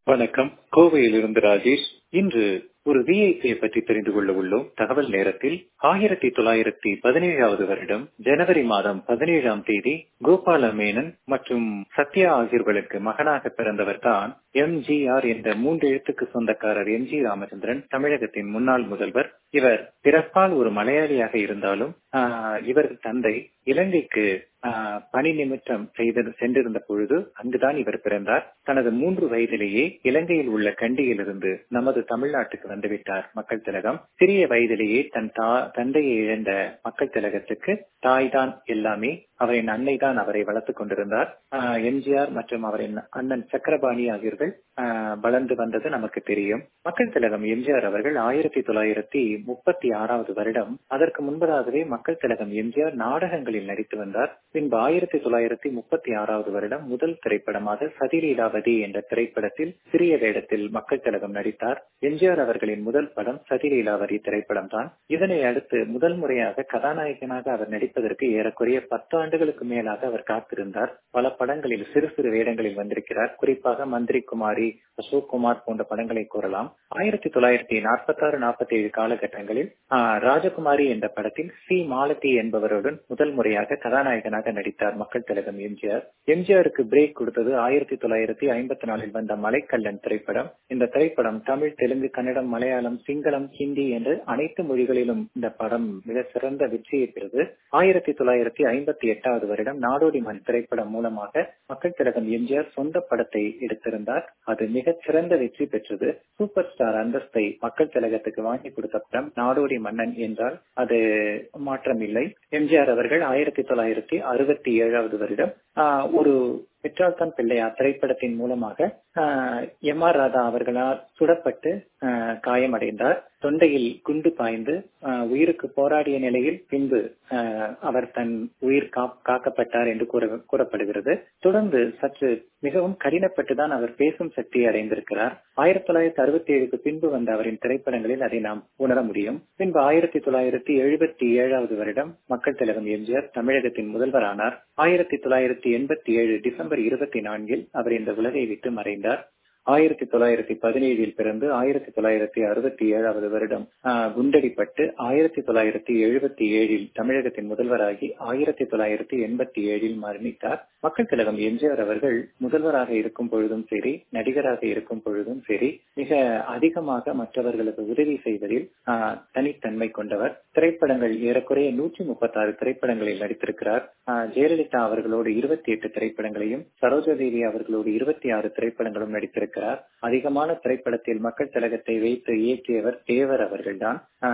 வணக்கம் கோவையிலிருந்து ராஜேஷ் இன்று ஒரு விஐபியை பற்றி தெரிந்து கொள்ள உள்ளோம் தகவல் நேரத்தில் ஆயிரத்தி தொள்ளாயிரத்தி பதினேழாவது வருடம் ஜனவரி மாதம் பதினேழாம் தேதி கோபால மேனன் மற்றும் சத்யா ஆகியோர்களுக்கு மகனாக பிறந்தவர் தான் எம்ஜிஆர் என்ற மூன்று எழுத்துக்கு சொந்தக்காரர் எம் ஜி ராமச்சந்திரன் தமிழகத்தின் முன்னாள் முதல்வர் இவர் பிறப்பால் ஒரு மலையாளியாக இருந்தாலும் இவர் தந்தை இலங்கைக்கு பணி நிமித்தம் செய்து சென்றிருந்த பொழுது அங்குதான் இவர் பிறந்தார் தனது மூன்று வயதிலேயே இலங்கையில் உள்ள கண்டியிலிருந்து நமது தமிழ்நாட்டுக்கு வந்துவிட்டார் மக்கள் திலகம் சிறிய வயதிலேயே தன் தா தந்தையை இழந்த மக்கள் திலகத்துக்கு தாய் தான் எல்லாமே அவரின் அன்னை தான் அவரை வளர்த்துக் கொண்டிருந்தார் எம்ஜிஆர் மற்றும் அவரின் அண்ணன் சக்கரபாணி ஆகியோர்கள் வளர்ந்து வந்தது நமக்கு தெரியும் மக்கள் திலகம் எம்ஜிஆர் அவர்கள் ஆயிரத்தி தொள்ளாயிரத்தி முப்பத்தி ஆறாவது வருடம் அதற்கு முன்பதாகவே மக்கள் திலகம் எம்ஜிஆர் நாடகங்களில் நடித்து வந்தார் பின்பு ஆயிரத்தி தொள்ளாயிரத்தி முப்பத்தி ஆறாவது வருடம் முதல் திரைப்படமாக சதிலீலாவதி என்ற திரைப்படத்தில் சிறிய வேடத்தில் மக்கள் திலகம் நடித்தார் எம்ஜிஆர் அவர்களின் முதல் படம் சதிலீலாவதி திரைப்படம் தான் இதனை அடுத்து முதல் முறையாக கதாநாயகனாக அவர் நடிப்பதற்கு ஏறக்குறைய பத்து ஆண்டுகளுக்கு மேலாக அவர் காத்திருந்தார் பல படங்களில் சிறு சிறு வேடங்களில் வந்திருக்கிறார் குறிப்பாக மந்திரி குமாரி அசோக் குமார் போன்ற படங்களை கூறலாம் ஆயிரத்தி தொள்ளாயிரத்தி நாற்பத்தி ஆறு நாற்பத்தி ஏழு காலகட்டங்களில் ராஜகுமாரி என்ற படத்தில் சி மாலதி என்பவருடன் முதல் முறையாக கதாநாயகனாக நடித்தார் மக்கள் திலகம் எம்ஜிஆர் எம்ஜிஆருக்கு பிரேக் கொடுத்தது ஆயிரத்தி தொள்ளாயிரத்தி ஐம்பத்தி நாலில் வந்த மலைக்கல்லன் திரைப்படம் இந்த திரைப்படம் தமிழ் தெலுங்கு கன்னடம் மலையாளம் சிங்களம் ஹிந்தி என்று அனைத்து மொழிகளிலும் இந்த படம் மிக சிறந்த வெற்றியை பெறுது ஆயிரத்தி தொள்ளாயிரத்தி ஐம்பத்தி எட்டாவது வருடம் நாடோடி மண் திரைப்படம் மூலமாக மக்கள் திலகம் எம்ஜிஆர் சொந்த படத்தை எடுத்திருந்தார் அது மிகச் சிறந்த வெற்றி பெற்றது சூப்பர் ஸ்டார் அந்தஸ்தை மக்கள் திலகத்துக்கு வாங்கி கொடுத்த படம் நாடோடி மன்னன் என்றால் அது மாற்றமில்லை எம்ஜிஆர் அவர்கள் ஆயிரத்தி தொள்ளாயிரத்தி அறுபத்தி ஏழாவது வருடம் ஒரு பெற்றால்தான் பிள்ளையார் திரைப்படத்தின் மூலமாக எம் ஆர் ராதா அவர்களால் சுடப்பட்டு காயமடைந்தார் தொண்டையில் குண்டு பாய்ந்து உயிருக்கு போராடிய நிலையில் பின்பு அவர் தன் உயிர் காக்கப்பட்டார் என்று கூறப்படுகிறது தொடர்ந்து சற்று மிகவும் கடினப்பட்டுதான் அவர் பேசும் சக்தியை அடைந்திருக்கிறார் ஆயிரத்தி தொள்ளாயிரத்தி அறுபத்தி ஏழுக்கு பின்பு வந்த அவரின் திரைப்படங்களில் அதை நாம் உணர முடியும் பின்பு ஆயிரத்தி தொள்ளாயிரத்தி எழுபத்தி ஏழாவது வருடம் மக்கள் திலகம் எம்ஜிஆர் தமிழகத்தின் முதல்வரானார் ஆயிரத்தி தொள்ளாயிரத்தி எண்பத்தி ஏழு டிசம்பர் இருபத்தி நான்கில் அவர் இந்த உலகை விட்டு மறைந்தார் ஆயிரத்தி தொள்ளாயிரத்தி பதினேழில் பிறந்து ஆயிரத்தி தொள்ளாயிரத்தி அறுபத்தி ஏழாவது வருடம் குண்டடிப்பட்டு ஆயிரத்தி தொள்ளாயிரத்தி எழுபத்தி ஏழில் தமிழகத்தின் முதல்வராகி ஆயிரத்தி தொள்ளாயிரத்தி எண்பத்தி ஏழில் மரணித்தார் மக்கள் திலகம் எம்ஜிஆர் அவர்கள் முதல்வராக இருக்கும் பொழுதும் சரி நடிகராக இருக்கும் பொழுதும் சரி மிக அதிகமாக மற்றவர்களுக்கு உதவி செய்வதில் தனித்தன்மை கொண்டவர் திரைப்படங்கள் ஏறக்குறைய நூற்றி முப்பத்தாறு திரைப்படங்களில் நடித்திருக்கிறார் ஜெயலலிதா அவர்களோடு இருபத்தி எட்டு திரைப்படங்களையும் சரோஜாதேவி அவர்களோடு இருபத்தி ஆறு திரைப்படங்களும் நடித்திருக்கிறார் அதிகமான திரைப்படத்தில் மக்கள் திலகத்தை வைத்து இயக்கியவர் தேவர் அவர்கள்தான்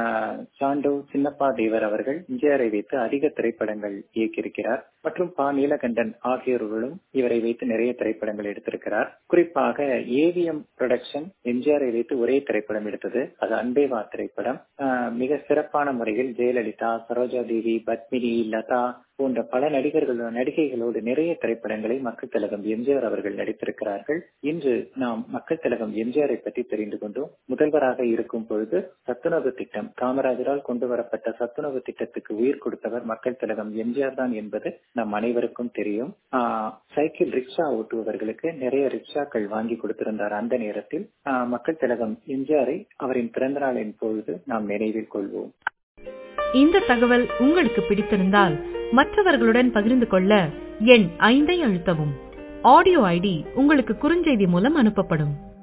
சாண்டோ சின்னப்பா தேவர் அவர்கள் எம்ஜிஆரை வைத்து அதிக திரைப்படங்கள் இயக்கியிருக்கிறார் மற்றும் பா நீலகண்டன் ஆகியோர்களும் இவரை வைத்து நிறைய திரைப்படங்கள் எடுத்திருக்கிறார் குறிப்பாக ஏவிஎம் புரொடக்ஷன் எம்ஜிஆரை வைத்து ஒரே திரைப்படம் எடுத்தது அது அன்பேவா திரைப்படம் மிக சிறப்பான முறையில் ஜெயலலிதா சரோஜா தேவி பத்மினி லதா போன்ற பல நடிகர்கள் நடிகைகளோடு நிறைய திரைப்படங்களை மக்கள் திலகம் எம்ஜிஆர் அவர்கள் நடித்திருக்கிறார்கள் இன்று நாம் மக்கள் திலகம் எம்ஜிஆரை பற்றி தெரிந்து கொண்டோம் முதல்வராக இருக்கும் பொழுது சத்துணவு திட்டம் காமராஜரால் கொண்டு வரப்பட்ட சத்துணவு திட்டத்துக்கு உயிர் கொடுத்தவர் மக்கள் திலகம் எம்ஜிஆர் தான் என்பது நம் அனைவருக்கும் தெரியும் சைக்கிள் ரிக்ஷா ஓட்டுபவர்களுக்கு நிறைய ரிக்ஷாக்கள் வாங்கி கொடுத்திருந்தார் அந்த நேரத்தில் மக்கள் திலகம் எம்ஜிஆரை அவரின் பிறந்த நாளின் பொழுது நாம் நினைவில் கொள்வோம் இந்த தகவல் உங்களுக்கு பிடித்திருந்தால் மற்றவர்களுடன் பகிர்ந்து கொள்ள எண் ஐந்தை அழுத்தவும் ஆடியோ ஐடி உங்களுக்கு குறுஞ்செய்தி மூலம் அனுப்பப்படும்